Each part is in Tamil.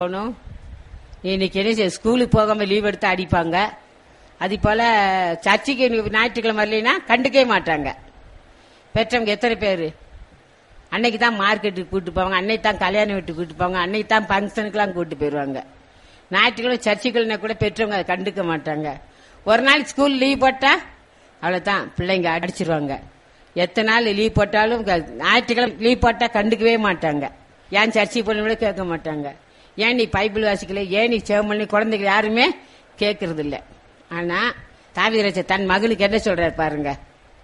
போகணும் இன்னைக்கு என்ன செய்ய ஸ்கூலுக்கு போகாம லீவ் எடுத்து அடிப்பாங்க அது போல சர்ச்சுக்கு இன்னைக்கு ஞாயிற்றுக்கிழமை வரலைன்னா கண்டுக்கவே மாட்டாங்க பெற்றவங்க எத்தனை பேர் அன்னைக்கு தான் மார்க்கெட்டுக்கு கூட்டு போவாங்க அன்னைக்கு தான் கல்யாணம் வீட்டுக்கு கூட்டு போவாங்க அன்னைக்கு தான் ஃபங்க்ஷனுக்குலாம் கூட்டு போயிடுவாங்க ஞாயிற்றுக்கிழமை சர்ச்சுக்குள்ள கூட பெற்றவங்க அதை கண்டுக்க மாட்டாங்க ஒரு நாள் ஸ்கூல் லீவ் போட்டா அவ்வளவுதான் பிள்ளைங்க அடிச்சிருவாங்க எத்தனை நாள் லீவ் போட்டாலும் க- ஞாயிற்றுக்கிழமை லீவ் போட்டா கண்டுக்கவே மாட்டாங்க ஏன் சர்ச்சைக்கு போன கூட கேட்க மாட்டாங்க ஏன் நீ பைபிள் வாசிக்கல ஏன் நீ சேவமல்லி குழந்தைங்க யாருமே கேட்கறது இல்ல ஆனா தாவிரச்ச தன் மகனுக்கு என்ன சொல்றாரு பாருங்க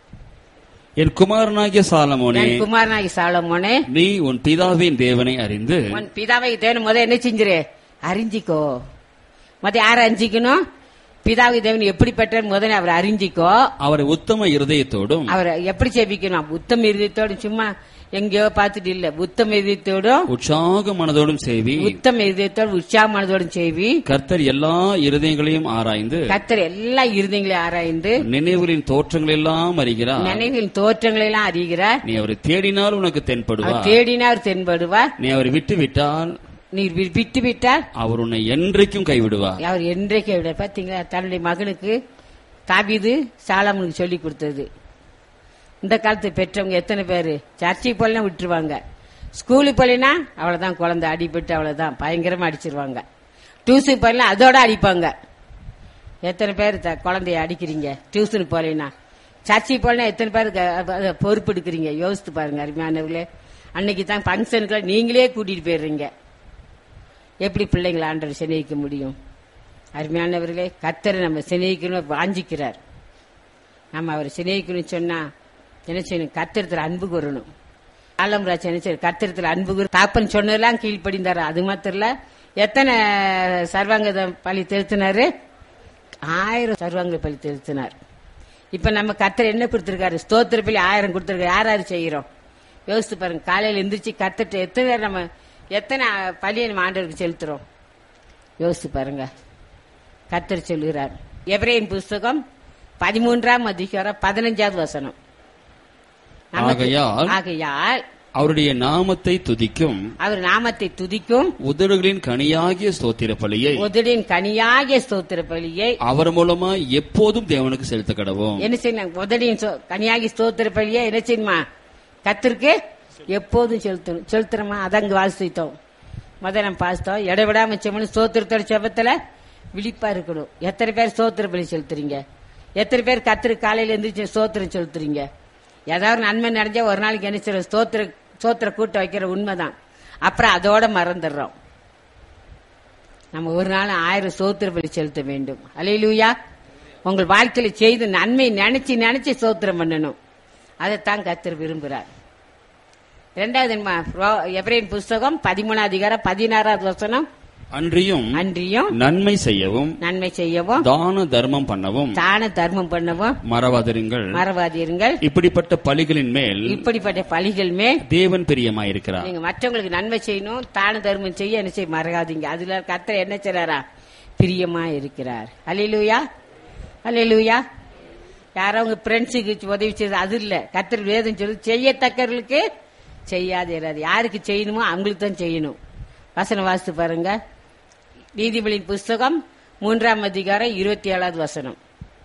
என் குமாரனாகிய சாலமோனே என் குமாரனாகி சாலமோனே நீ உன் பிதாவின் தேவனை அறிந்து உன் பிதாவை தேவன் முத என்ன செஞ்சிரு அறிஞ்சிக்கோ முத யார அறிஞ்சிக்கணும் பிதாவை தேவன் எப்படிப்பட்ட முதல்ல அவர் அறிஞ்சிக்கோ அவரை உத்தம இருதயத்தோடும் அவரை எப்படி சேவிக்கணும் உத்தம இருதயத்தோடு சும்மா எங்கேயோ பார்த்துட்டு இல்ல உத்தம இருதயத்தோடும் உற்சாக மனதோடும் சேவி உத்தம இருதயத்தோடு உற்சாகமானதோடும் செய்வி கர்த்தர் எல்லா இருதயங்களையும் ஆராய்ந்து கத்தர் எல்லா இருதயங்களையும் ஆராய்ந்து நினைவுகளின் தோற்றங்களெல்லாம் அறிகிறார் நினைவின் தோற்றங்களை எல்லாம் அறிகிறார் நீ அவரை தேடினால் உனக்கு அவர் தென்படுவார் தேடினார் தென்படுவார் நீ அவரை விட்டு விட்டால் நீர் வி- விட்டு விட்டால் அவர் உன்னை என்றைக்கும் கைவிடுவார் அவர் என்றைக்கு விட பாத்தீங்களா தன்னுடைய மகனுக்கு தாபீது சாலமனுக்கு சொல்லி கொடுத்தது இந்த காலத்து பெற்றவங்க எத்தனை பேரு சர்ச்சைக்கு போலாம் விட்டுருவாங்க ஸ்கூலுக்கு போலினா அவ்வளவுதான் குழந்தை அடிபட்டு அவ்வளவுதான் பயங்கரமா அடிச்சிருவாங்க டியூஷனுக்கு போலாம் அதோட அடிப்பாங்க எத்தனை பேர் த- குழந்தைய அடிக்கிறீங்க டியூஷனுக்கு போலினா சர்ச்சைக்கு போலாம் எத்தனை பேர் க- அத பொறுப்பு எடுக்கிறீங்க யோசித்து பாருங்க அருமையானவர்களே அன்னைக்கு தான் ஃபங்க்ஷனுக்குலாம் நீங்களே கூட்டிட்டு போயிடுறீங்க எப்படி பிள்ளைங்களை ஆண்டவர் சிநேகிக்க முடியும் அருமையானவர்களே கத்தரை நம்ம சிநேகிக்கணும் வாஞ்சிக்கிறார் நம்ம அவரை சிநேகிக்கணும்னு சொன்னா என்ன செய்யணும் கத்திரத்துல அன்பு கூறணும் ஆலம்ராஜ் என்ன செய்ய கத்திரத்துல அன்பு கூறு தாப்பன் சொன்னதெல்லாம் கீழ்ப்படிந்தாரு அது மாத்திரம் இல்ல எத்தனை சர்வாங்க பள்ளி திருத்தினாரு ஆயிரம் சர்வாங்க பள்ளி திருத்தினார் இப்ப நம்ம கத்தர் என்ன கொடுத்திருக்காரு ஸ்தோத்திர பள்ளி ஆயிரம் கொடுத்திருக்காரு யார் யார் செய்யறோம் யோசித்து பாருங்க காலையில எந்திரிச்சு கத்துட்டு எத்தனை பேர் நம்ம எத்தனை பள்ளியை நம்ம ஆண்டவருக்கு செலுத்துறோம் யோசித்து பாருங்க கத்தர் சொல்கிறார் எபிரேயன் புஸ்தகம் பதிமூன்றாம் அதிகாரம் பதினஞ்சாவது வசனம் நமக்கு- ஆகையால் ஆகையால் அவருடைய நாமத்தை துதிக்கும் அவர் நாமத்தை துதிக்கும் உதடுகளின் கனியாகிய ஸ்தோத்திர பலியை உதடின் கனியாகிய ஸ்தோத்திர பலியை அவர் மூலமா எப்போதும் தேவனுக்கு செலுத்த கடவோம் என்ன செய்யணும் உதடின் சோ- கனியாகி ஸ்தோத்திர பலியை என்ன செய்யணுமா கத்திற்கு எப்போதும் செலுத்தணும் செலுத்துறோமா அதங்க வாசித்தோம் முத நம்ம பாசித்தோம் இடைவிடாம செம்மனு ஸ்தோத்திரத்தோட செபத்துல விழிப்பா இருக்கணும் எத்தனை பேர் ஸ்தோத்திர பலி செலுத்துறீங்க எத்தனை பேர் கத்திரி காலையில எந்திரிச்சு ஸ்தோத்திரம் செலுத்துறீங்க ஏதாவது நன்மை நடந்தா ஒரு நாளைக்கு என்ன செய்யறோம் ஸ்தோத்திர ஸ்தோத்திர கூட்டம் வைக்கிற உண்மைதான் அப்புறம் அதோட மறந்துடுறோம் நம்ம ஒரு நாள் ஆயிரம் சோத்திர பலி செலுத்த வேண்டும் அலையிலூயா உங்கள் வாழ்க்கையில செய்து நன்மை நினைச்சு நினைச்சு சோத்திரம் பண்ணணும் அதைத்தான் கத்தர் விரும்புகிறார் இரண்டாவது என்ன? ரோ- எபிரேயன் புஸ்தகம் பதிமூணாவது அதிகாரம் பதினாறாவது வசனம் அன்றியும் அன்றியும் நன்மை செய்யவும் நன்மை செய்யவும் தான தர்மம் பண்ணவும் தான தர்மம் பண்ணவும் மறவாதிருங்கள் மறவாதீருங்கள் இப்படிப்பட்ட பலிகளின் மேல் இப்படிப்பட்ட பலிகள் மேல் தேவன் பிரியமாயிருக்கிறார் நீங்க மற்றவங்களுக்கு நன்மை செய்யணும் தான தர்மம் செய்ய என்ன செய்ய மறக்காதீங்க அதுல கத்தர் என்ன செய்றாரா பிரியமா இருக்கிறார் அலையிலூயா அலையிலூயா யாரோ உங்க ஃப்ரெண்ட்ஸுக்கு உதவி செய்யுது அது இல்ல கத்தர் வேதம் சொல்லு செய்யத்தக்கவர்களுக்கு செய்யாதீராது யாருக்கு செய்யணுமோ அவங்களுக்கு தான் செய்யணும் வசனம் வாசித்து பாருங்க நீதிபதியின் புஸ்தகம் மூன்றாம் அதிகாரம் இருபத்தி ஏழாவது வசனம்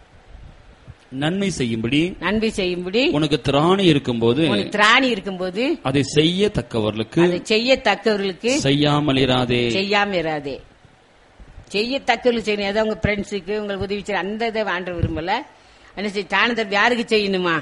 நன்மை செய்யும்படி நன்மை செய்யும்படி உனக்கு திராணி இருக்கும்போது உனக்கு திராணி இருக்கும்போது அதை செய்யத்தக்கவர்களுக்கு அதை செய்யத்தக்கவர்களுக்கு செய்யாமலிராதே செய்யாம இராதே செய்யத்தக்கவர்கள் செய்யணும் ஏதோ உங்க ஃப்ரெண்ட்ஸுக்கு உங்களுக்கு உதவி செய்ய அந்த இதை ஆண்டு விரும்பல என்ன செய்ய தானதர் யாருக்கு செய்யணுமா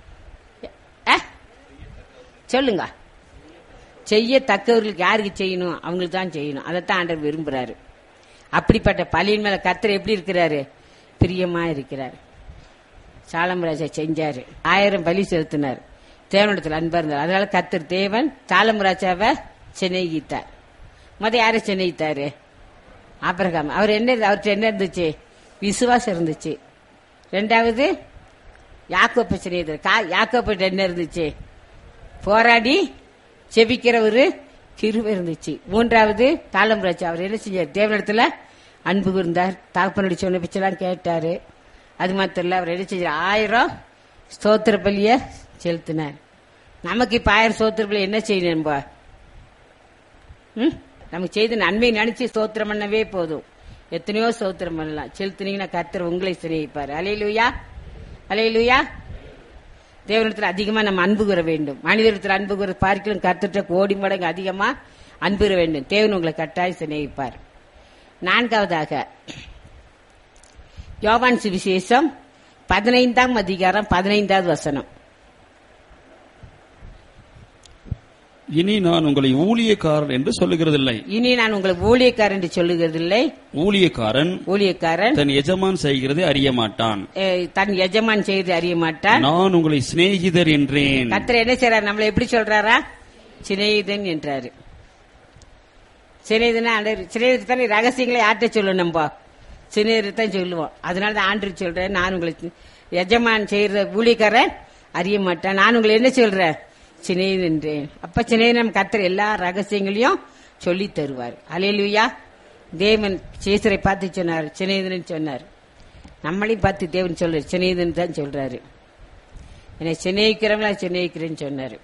அ? சொல்லுங்க செய்யத்தக்கவர்களுக்கு யாருக்கு செய்யணும் அவங்களுக்கு தான் செய்யணும் அதைத்தான் ஆண்டவர் விரும்புறாரு அப்படிப்பட்ட பலியின் மேல கத்தர் எப்படி இருக்கிறாரு பிரியமா இருக்கிறார் சாலமராஜா செஞ்சாரு ஆயிரம் பலி செலுத்தினார் தேவனிடத்தில் அன்பா இருந்தார் அதனால கத்தர் தேவன் சாலமராஜாவை சிநேகித்தார் முத யாரை சிநேகித்தாரு ஆபிரகாம் அவர் என்ன அவர்கிட்ட என்ன இருந்துச்சு விசுவாசம் இருந்துச்சு ரெண்டாவது யாக்கோப்ப சிநேகித்தார் யாக்கோப்பிட்ட என்ன இருந்துச்சு போராடி செபிக்கிற ஒரு கிருபை இருந்துச்சு மூன்றாவது தாளம்பராஜ் அவர் என்ன செஞ்சார் தேவனிடத்துல அன்பு இருந்தார் தகப்பனுடைய சொன்ன பிச்செல்லாம் கேட்டாரு அது மாத்திரம் இல்ல அவர் என்ன செஞ்சார் ஆயிரம் ஸ்தோத்திர பலிய செலுத்தினார் நமக்கு இப்ப ஆயிரம் ஸ்தோத்திர பலி என்ன செய்யணும் நம்ம ம்? நமக்கு செய்த நன்மை நினைச்சு ஸ்தோத்திரம் பண்ணவே போதும் எத்தனையோ ஸ்தோத்திரம் பண்ணலாம் செலுத்துனீங்கன்னா கர்த்தர் உங்களை சிநேகிப்பார் அலையிலுயா அலையிலுயா தேவனிடத்தில் அதிகமா நம்ம அன்பு கூற வேண்டும் மனிதத்தில் அன்பு கூற பார்க்கலும் கர்த்தர்கிட்ட கோடி மடங்கு அதிகமா அன்பு கூற வேண்டும் தேவன் உங்களை கட்டாயம் சிநேகிப்பார் நான்காவதாக யோவான் சுவிசேஷம் பதினைந்தாம் அதிகாரம் பதினைந்தாவது வசனம் இனி நான் உங்களை ஊழியக்காரன் என்று சொல்லுகிறதில்லை இனி நான் உங்களை ஊழியக்காரன் என்று சொல்லுகிறதில்லை ஊழியக்காரன் ஊழியக்காரன் தன் எஜமான் செய்கிறதை அறிய மாட்டான் அஹ், தன் எஜமான் செய்து அறிய மாட்டான் நான் உங்களை சிநேகிதர் என்றேன் கர்த்தர் என்ன செய்றாரு நம்மளை எப்படி சொல்றாரா சிநேகிதன் என்றாரு சிநேகிதனா சிநேகிதர் தானே ரகசியங்களை யார்கிட்ட சொல்லுவோம் நம்ம சிநேகிதர் தான் சொல்லுவோம் அதனால தான் ஆண்டு சொல்றேன் நான் உங்களுக்கு எஜமான் செய்யற ஊழியக்காரன் அறிய மாட்டேன் நான் உங்களை என்ன சொல்றேன் சிநேகிதன் என்றேன் அப்ப சிநேகிதன் நம்ம கர்த்தர் எல்லா ரகசியங்களையும் சொல்லி தருவார் அலையலுயா தேவன் சேசரை பார்த்து சொன்னார் சிநேகிதன் சொன்னார் நம்மளையும் பார்த்து தேவன் சொல்றாரு சிநேகிதன் தான் சொல்றாரு என்னை சிநேகிக்கிறவங்களா சிநேகிக்கிறேன்னு சொன்னாரு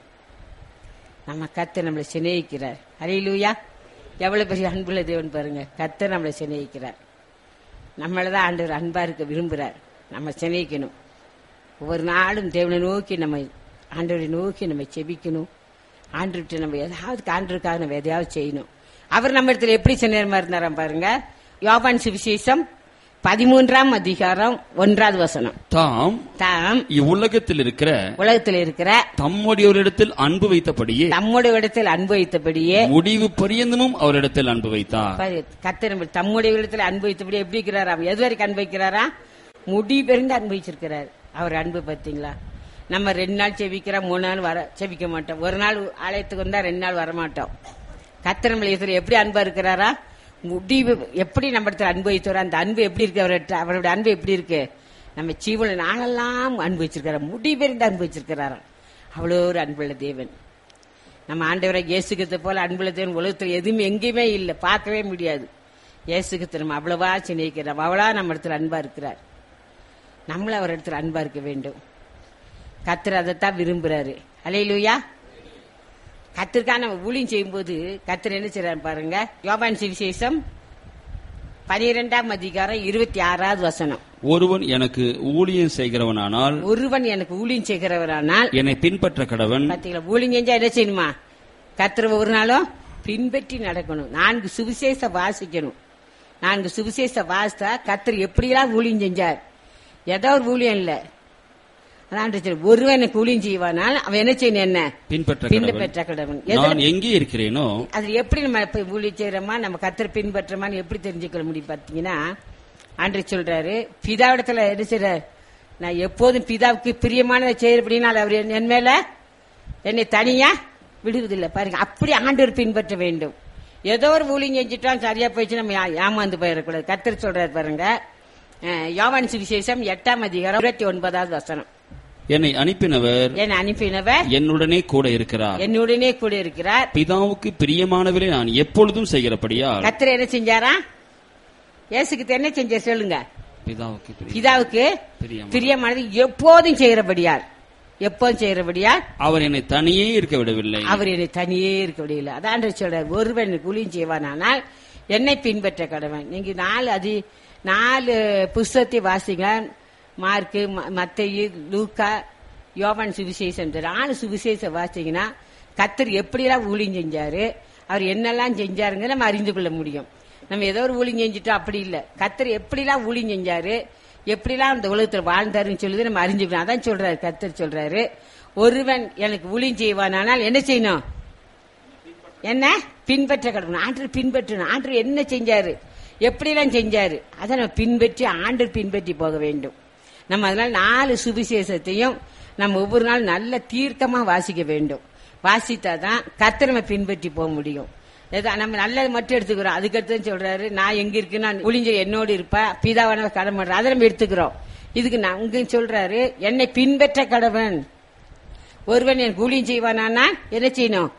நம்ம கத்தர் நம்மளை சிநேகிக்கிறார் அலையிலூயா எவ்வளவு பெரிய அன்புள்ள தேவன் பாருங்க கத்தர் நம்மளை சிநேகிக்கிறார் நம்மளதான் ஆண்டவர் அன்பா இருக்க விரும்புறார் நம்ம சிநேகிக்கணும் ஒவ்வொரு நாளும் தேவனை நோக்கி நம்ம ஆண்டவரை நோக்கி நம்ம செபிக்கணும் ஆண்டுகிட்ட நம்ம ஏதாவது ஆண்டருக்காக நம்ம எதையாவது செய்யணும் அவர் நம்ம இடத்துல எப்படி சிநேகமா இருந்தாராம் பாருங்க யோபான் சுவிசேஷம் பதிமூன்றாம் அதிகாரம் ஒன்றாவது வசனம் தாம் தாம் இவ்வுலகத்தில் இருக்கிற உலகத்தில் இருக்கிற தம்முடையவரிடத்தில் அன்பு வைத்தபடியே தம்முடைய இடத்தில் அன்பு வைத்தபடியே முடிவு பரியந்தமும் அவரிடத்தில் அன்பு வைத்தார் பாரு, கர்த்தர் நம்ம தம்முடைய இடத்துல அன்பு வைத்தபடி எப்படி இருக்கிறாரா அவர் எது வரைக்கும் அன்பு வைக்கிறாரா முடி பெருந்து அன்பு வச்சிருக்கிறார் அவர் அன்பு பாத்தீங்களா நம்ம ரெண்டு நாள் செவிக்கிறோம் மூணு நாள் வர செவிக்க மாட்டோம் ஒரு நாள் ஆலயத்துக்கு வந்தா ரெண்டு நாள் வர மாட்டோம் கர்த்தர் நம்மள இடத்துல எப்படி அன்பா இருக்கிறாரா முடிவு எப்படி நம்ம இடத்துல அன்பு வைத்தோரோ அந்த அன்பு எப்படி இருக்கு அவர்கிட்ட அவருடைய அன்பு எப்படி இருக்கு நம்ம ஜீவன நாளெல்லாம் அன்பு வச்சிருக்காரு முடி பெருந்து அன்பு வச்சிருக்கிறாராம் அவ்வளோ ஒரு அன்புள்ள தேவன் நம்ம ஆண்டவரை இயேசுகிட்ட போல அன்புள்ள தேவன் உலகத்தில் எதுவுமே எங்கேயுமே இல்லை பார்க்கவே முடியாது இயேசுகிட்ட நம்ம அவ்வளவா சிநேகிக்கிறோம் அவ்வளவா நம்ம இடத்துல அன்பா இருக்கிறார் நம்மளும் அவர் இடத்துல அன்பா இருக்க வேண்டும் கத்தர் அதைத்தான் விரும்புறாரு அலையிலுயா கத்திற்காக நம்ம ஊழியம் செய்யும்போது கத்தர் என்ன செய்றாரு பாருங்க யோபான் சுவிசேஷம் பனிரெண்டாம் அதிகாரம் இருபத்தி ஆறாவது வசனம் ஒருவன் எனக்கு ஊழியம் செய்கிறவனானால் ஒருவன் எனக்கு ஊழியம் செய்கிறவரானால் என்னை பின்பற்ற கடவன் பாத்தீங்களா ஊழியம் செஞ்சா என்ன செய்யணுமா கர்த்தர் ஒரு நாளும் பின்பற்றி நடக்கணும் நான்கு சுவிசேஷ வாசிக்கணும் நான்கு சுவிசேஷ வாசித்தா கர்த்தர் எப்படியெல்லாம் ஊழியம் செஞ்சார் ஏதோ ஒரு ஊழியம் இல்ல அதான் சரி, ஒருவன் எனக்கு ஊழியம் செய்வானால் அவன் என்ன செய்யணும் என்ன பின்பற்ற கடவன் பின்பற்ற கடவன் எதிர- நான் எங்கே இருக்கிறேனோ அது எப்படி நம்ம இப்ப ஊழியம் செய்யறோமா நம்ம கத்தர் பின்பற்றமான்னு எப்படி தெரிஞ்சுக்க முடியும் பாத்தீங்கன்னா ஆண்டு சொல்றாரு பிதாவிடத்துல என்ன செய்றார் நான் எப்போதும் பிதாவுக்கு பிரியமானதை செய்யறபடினால் அவர் என் என் மேல என்னை தனியா விடுவதில்லை பாருங்க அப்படி ஆண்டவர் பின்பற்ற வேண்டும் ஏதோ ஒரு ஊழியம் செஞ்சுட்டோம் சரியா போயிடுச்சு நம்ம ஏ- ஏமாந்து போயிடக்கூடாது கத்தர் சொல்றாரு பாருங்க அஹ், யோவான் சுவிசேஷம் எட்டாம் அதிகாரம் இருபத்தி ஒன்பதாவது வசனம் என்னை அனுப்பினவர் என்னை அனுப்பினவர் என்னுடனே கூட இருக்கிறார் என்னுடனே கூட இருக்கிறார் பிதாவுக்கு பிரியமானவரை நான் எப்பொழுதும் செய்கிறபடியால் கத்தர் என்ன செஞ்சாரா இயேசுக்கு என்ன செஞ்சார் சொல்லுங்க பிதாவுக்கு பிரிய- பிதாவுக்கு பிரியமான- பிரியமானது எப்போதும் செய்யறபடியால் எப்போதும் செய்யறபடியால் அவர் என்னை தனியே இருக்க விடவில்லை அவர் என்னை தனியே இருக்க முடியல அதான் சொல்றார் ஒருவன் குளியும் செய்வானானால் என்னை பின்பற்ற கடவன் நீங்க நாலு அது நாலு புஸ்தகத்தை வாசிங்க மார்க்கு ம- மத்தேயு லூக்கா யோவான் சுவிசேஷம் இந்த நாலு சுவிசேஷம் வாசிங்கன்னா கத்தர் எப்படியெல்லாம் ஊழியம் செஞ்சாரு அவர் என்னெல்லாம் செஞ்சாருங்க நம்ம அறிந்து கொள்ள முடியும் நம்ம ஏதோ ஒரு ஊழியம் செஞ்சுட்டோம் அப்படி இல்ல கத்தர் எப்படிலாம் ஊழியம் செஞ்சாரு எப்படிலாம் அந்த உலகத்துல வாழ்ந்தாருன்னு சொல்லி நம்ம அறிஞ்சுக்கணும் அதான் சொல்றாரு கத்தர் சொல்றாரு ஒருவன் எனக்கு ஊழியம் செய்வானானால் என்ன செய்யணும் என்ன பின்பற்ற கடவுள் ஆண்டு பின்பற்றணும் ஆண்டு என்ன செஞ்சாரு எப்படிலாம் செஞ்சாரு அதை நம்ம பின்பற்றி ஆண்டு பின்பற்றி போக வேண்டும் நம்ம அதனால நாலு சுவிசேஷத்தையும் நம்ம ஒவ்வொரு நாள் நல்ல தீர்க்கமா வாசிக்க வேண்டும் வாசித்தாதான் கர்த்தர் நம்ம பின்பற்றி போக முடியும் ஏதோ நம்ம நல்லது மட்டும் எடுத்துக்கிறோம் அதுக்கடுத்து சொல்றாரு நான் எங்க இருக்குன்னா ஒளிஞ்ச என்னோடு இருப்பேன் பிதாவான கடமை அதை நம்ம எடுத்துக்கிறோம் இதுக்கு நான் இங்க சொல்றாரு என்னை பின்பற்ற கடவன் ஒருவன் என் கூலியும் செய்வானா என்ன செய்யணும்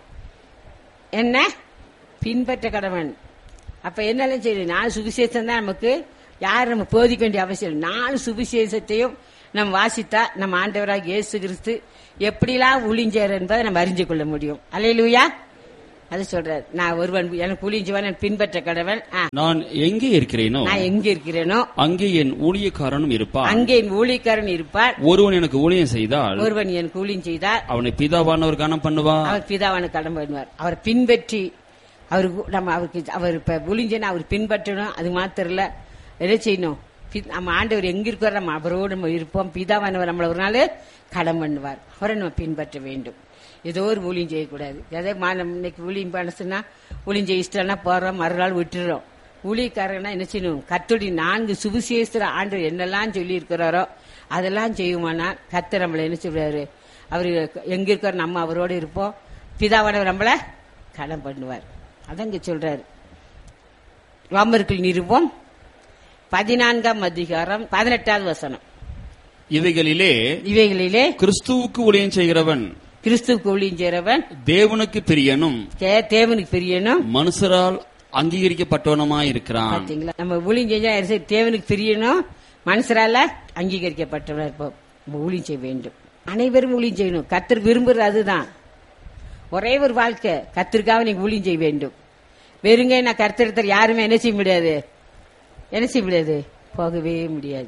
என்ன பின்பற்ற கடவன் அப்ப என்னெல்லாம் செய்யணும் நாலு சுவிசேஷம் தான் நமக்கு யார் நம்ம போதிக்க வேண்டிய அவசியம் இல்லை. நாலு சுவிசேஷத்தையும் நம்ம வாசித்தா நம்ம ஆண்டவராக இயேசு கிறிஸ்து எப்படிலாம் ஊழிஞ்சார் என்பதை நம்ம அறிஞ்சு கொள்ள முடியும் அலையிலுயா அது சொல்றாரு நான் ஒருவன் எனக்கு ஊழியஞ்சவன் பின்பற்ற கடவன் ஆ, நான் எங்கே இருக்கிறேனோ நான் எங்க இருக்கிறேனோ அங்கே என் ஊழியக்காரனும் இருப்பான் அங்கே என் ஊழியக்காரன் இருப்பார் ஒருவன் எனக்கு ஊழியம் செய்தால் ஒருவன் எனக்கு ஊழியம் செய்தார் அவனை பிதாவானவர் கனம் பண்ணுவான் அவர் பிதாவான கடன் பண்ணுவார் அவர் பின்பற்றி அவருக்கு நம்ம அவருக்கு அவர் இப்ப ஒளிஞ்சனா அவர் பின்பற்றணும் அது மாத்திரம் இல்ல என்ன செய்யணும் பி- நம்ம ஆண்டவர் எங்க இருக்கிறோம் நம்ம அவரோடு நம்ம இருப்போம் பிதாவானவர் நம்மள ஒரு நாள் கடன் பண்ணுவார் அவரை நம்ம பின்பற்ற வேண்டும் ஏதோ ஒரு ஊழியம் செய்யக்கூடாது ஏதோ மா- நம்ம இன்னைக்கு ஊழியம் பண்ண ஊழியம் செய்ய இஷ்டம்னா போறோம் மறுநாள் விட்டுறோம் ஊழியக்காரங்கன்னா என்ன செய்யணும் கத்துடி நான்கு சுவிசேஷர ஆண்டவர் என்னெல்லாம் சொல்லி இருக்கிறாரோ அதெல்லாம் செய்யுமானா கத்து நம்மளை என்ன சொல்றாரு அவர் எங்க இருக்கார் நம்ம அவரோட இருப்போம் பிதாவானவர் நம்மள கடன் பண்ணுவார் அதான் இங்க சொல்றாரு ரோமர்கள் நிருபம் பதினான்காம் அதிகாரம் பதினெட்டாவது வசனம் இவைகளிலே இவைகளிலே கிறிஸ்துவுக்கு ஊழியம் செய்கிறவன் கிறிஸ்துவுக்கு ஊழியம் செய்றவன் தேவனுக்கு பிரியனும் தே- தேவனுக்கு பிரியனும் மனுஷரால் அங்கீகரிக்கப்பட்டவனுமாய் இருக்கிறான் பாத்தீங்களா நம்ம ஊழியம் செஞ்சா யாரு செய்ய- தேவனுக்கு பிரியணும் மனுஷரால அங்கீகரிக்கப்பட்டவனா இருப்போம் நம்ம ஊழியம் செய்ய வேண்டும் அனைவரும் ஊழியம் செய்யணும் கத்தர் விரும்புறது அதுதான் ஒரே ஒரு வாழ்க்கை கத்திற்காக நீங்க ஊழியம் செய்ய வேண்டும் வெறுங்க நான் கர்த்தர் யாருமே என்ன செய்ய முடியாது என்ன செய்ய முடியாது போகவே முடியாது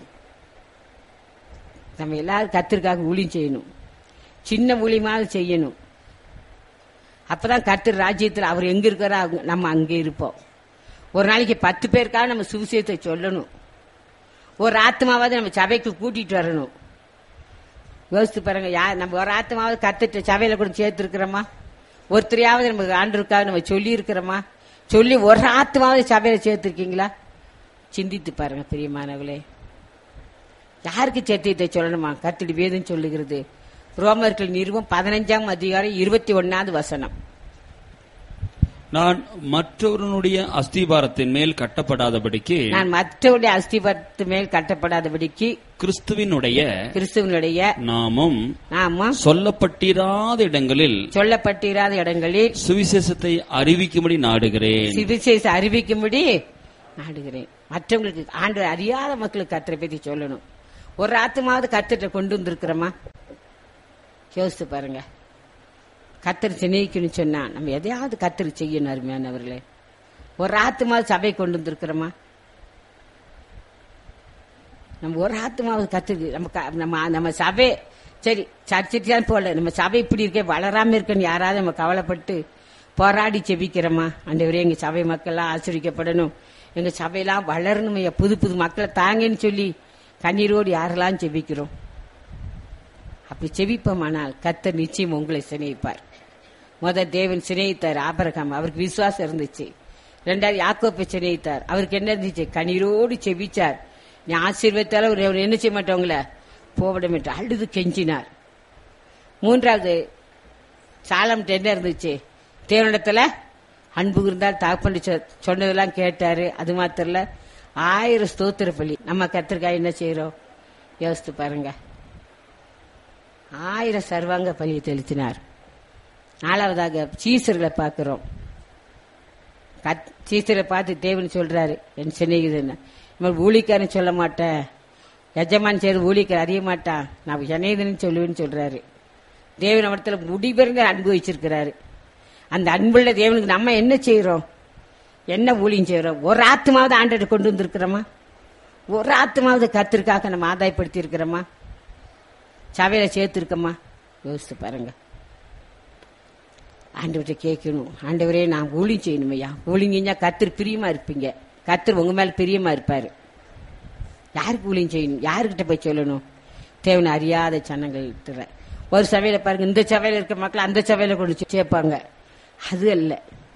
நம்ம எல்லாரும் கத்திற்காக ஊழியம் செய்யணும் சின்ன ஊழியமாவது செய்யணும் அப்பதான் கர்த்தர் ராஜ்யத்தில் அவர் எங்க இருக்கிறாரோ அவங்க- நம்ம அங்கே இருப்போம் ஒரு நாளைக்கு பத்து பேருக்காக நம்ம சுவிசேஷத்தை சொல்லணும் ஒரு ஆத்மாவது நம்ம சபைக்கு கூட்டிட்டு வரணும் யோசித்து பாருங்க யார் நம்ம ஒரு ஆத்மாவது கத்துட்டு சபையில கூட சேர்த்துருக்கிறோமா ஒருத்தரையாவது நம்ம ஆண்டிருக்காக நம்ம சொல்லி இருக்கிறோமா சொல்லி ஒரு ஆத்மாவது சபையில சேர்த்திருக்கீங்களா சிந்தித்து பாருங்க பிரியமானவர்களே யாருக்கு சத்தியத்தை சொல்லணுமா கத்திடி வேதம் சொல்லுகிறது ரோமர்கள் நிறுவம் பதினஞ்சாம் அதிகாரம் இருபத்தி ஒன்னாவது வசனம் நான் மற்றவருடைய அஸ்திபாரத்தின் மேல் கட்டப்படாதபடிக்கு நான் மற்றவருடைய அஸ்திபத்து மேல் கட்டப்படாதபடிக்கு கிறிஸ்துவினுடைய கிறிஸ்துவனுடைய நாமும் நாமம் சொல்லப்பட்டிராத இடங்களில் சொல்லப்பட்டிராத இடங்களில் சுவிசேஷத்தை அறிவிக்கும்படி நாடுகிறேன் சுவிசேஷ அறிவிக்கும்படி நாடுகிறேன் மற்றவங்களுக்கு ஆண்டு அறியாத மக்களுக்கு கத்தரை பத்தி சொல்லணும் ஒரு ஆத்மாவது கத்திட்ட கொண்டு வந்திருக்கிறோமா யோசித்து பாருங்க கத்தர் சிநேகிக்கணும்னு சொன்னா நம்ம எதையாவது கத்தர் செய்யணும் அருமையானவர்களே ஒரு ஆத்மாவது சபை கொண்டு வந்திருக்கிறோமா நம்ம ஒரு ஆத்மாவது கத்துக்கு நம்ம க- நம்ம நம்ம சபை சரி சர்ச்சைக்கு தான் போல நம்ம சபை இப்படி இருக்கே வளராம இருக்குன்னு யாராவது நம்ம கவலைப்பட்டு போராடி செபிக்கிறோமா ஆண்டவரே எங்க சபை மக்கள்லாம் ஆசிரிக்கப்படணும் எங்க சபையெல்லாம் வளரணும் ஐயா. புது புது மக்களை தாங்கன்னு சொல்லி கண்ணீரோடு யாரெல்லாம் செபிக்கிறோம் அப்படி செபிப்போமானால் கர்த்தர் நிச்சயம் உங்களை சிநேகிப்பார் முத தேவன் சிநேகித்தார் ஆபரகாம் அவருக்கு விசுவாசம் இருந்துச்சு ரெண்டாவது யாக்கோப்பை சிநேகித்தார் அவருக்கு என்ன இருந்துச்சு கண்ணீரோடு செபிச்சார் நீ ஆசீர்வத்தால ஒரு அவர் என்ன செய்ய மாட்டவங்கள போவிடம் என்று அழுது கெஞ்சினார் மூன்றாவது சாலம் என்ன இருந்துச்சு தேவனிடத்துல அன்பு இருந்தால் தாப்பண்டு சொன்னதெல்லாம் கேட்டாரு அது மாத்திரம் இல்ல ஆயிரம் ஸ்தோத்திர பள்ளி நம்ம கத்திரிக்காய் என்ன செய்யறோம் யோசித்து பாருங்க ஆயிரம் சர்வாங்க பலியை தெளித்தினார் நாலாவதாக சீசர்களை பார்க்கிறோம் கத்- சீசரை பார்த்து தேவன் சொல்றாரு என் சிநேகிதன் இவன் ஊழிக்காரன் சொல்ல மாட்டேன் எஜமான் செய்து ஊழிக்கார் அறிய மாட்டான் நான் ஜனேதன் சொல்லுவேன்னு சொல்றாரு தேவன் அவடத்துல முடிபெருங்க அன்பு வச்சிருக்கிறாரு அந்த அன்புள்ள தேவனுக்கு நம்ம என்ன செய்யறோம் என்ன ஊழியம் செய்யறோம் ஒரு ஆத்மாவது ஆண்டை கொண்டு வந்திருக்கிறோமா ஒரு ஆத்மாவது கத்திற்காக நம்ம ஆதாயப்படுத்தி இருக்கிறோமா சபையில சேர்த்திருக்கோமா யோசித்து பாருங்க ஆண்டவர்கிட்ட கேட்கணும் ஆண்டவரே நான் ஊழியம் செய்யணும் ஐயா ஊழியம் செஞ்சா கத்தர் பிரியமா இருப்பீங்க கத்தர் உங்க மேல பிரியமா இருப்பாரு யாருக்கு ஊழியம் செய்யணும் யாருக்கிட்ட போய் சொல்லணும் தேவனை அறியாத சனங்கள் இருக்கிற ஒரு சபையில பாருங்க இந்த சபையில இருக்க மக்கள் அந்த சபையில கொண்டு போய் சேர்ப்பாங்க அது அல்ல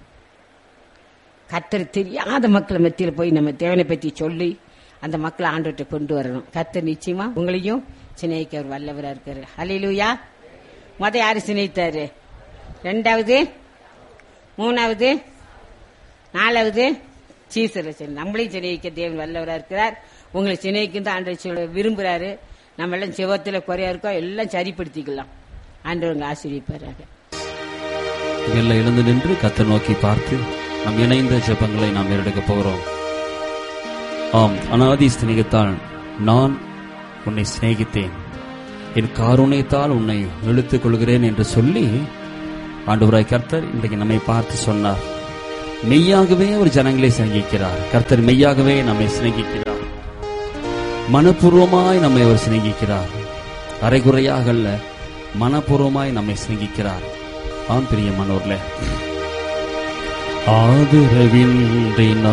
கத்தர் தெரியாத மக்கள் மத்தியில போய் நம்ம தேவனை பத்தி சொல்லி அந்த மக்களை ஆண்டவர்கிட்ட கொண்டு வரணும் கத்தர் நிச்சயமா உங்களையும் சிநேகிக்க அவர் வல்லவரா இருக்காரு ஹalleluya முத யாரு சிநேகித்தாரு ரெண்டாவது மூணாவது நாலாவது சீசரை சரி நம்மளையும் சிநேகிக்க தேவன் வல்லவரா இருக்கிறார் உங்களை சிநேகிக்கும் தான் ஆண்டவர் சொல்ல விரும்புறாரு நம்ம எல்லாம் சிவத்துல குறையா இருக்கோம் எல்லாம் சரிப்படுத்திக்கலாம் ஆண்டவர் உங்களை ஆசீர்வதிப்பாராக எல்லாம் எழுந்து நின்று கத்தை நோக்கி பார்த்து நம் இணைந்த ஜெபங்களை நாம் எடுக்க போகிறோம் ஆம் அனாதி சிநேகத்தால் நான் உன்னை சிநேகித்தேன் என் காருண்யத்தால் உன்னை இழுத்துக் கொள்கிறேன் என்று சொல்லி ஆண்டவராய் கர்த்தர் இன்றைக்கு நம்மை பார்த்து சொன்னார் மெய்யாகவே ஒரு ஜனங்களை சிநேகிக்கிறார் கர்த்தர் மெய்யாகவே நம்மை சிநேகிக்கிறார் மனப்பூர்வமாய் நம்மை அவர் சிநேகிக்கிறார் அரைகுறையாக அல்ல மனப்பூர்வமாய் நம்மை சிநேகிக்கிறார் ஆம் பிரியமானோர்ல ஆதரவின்றி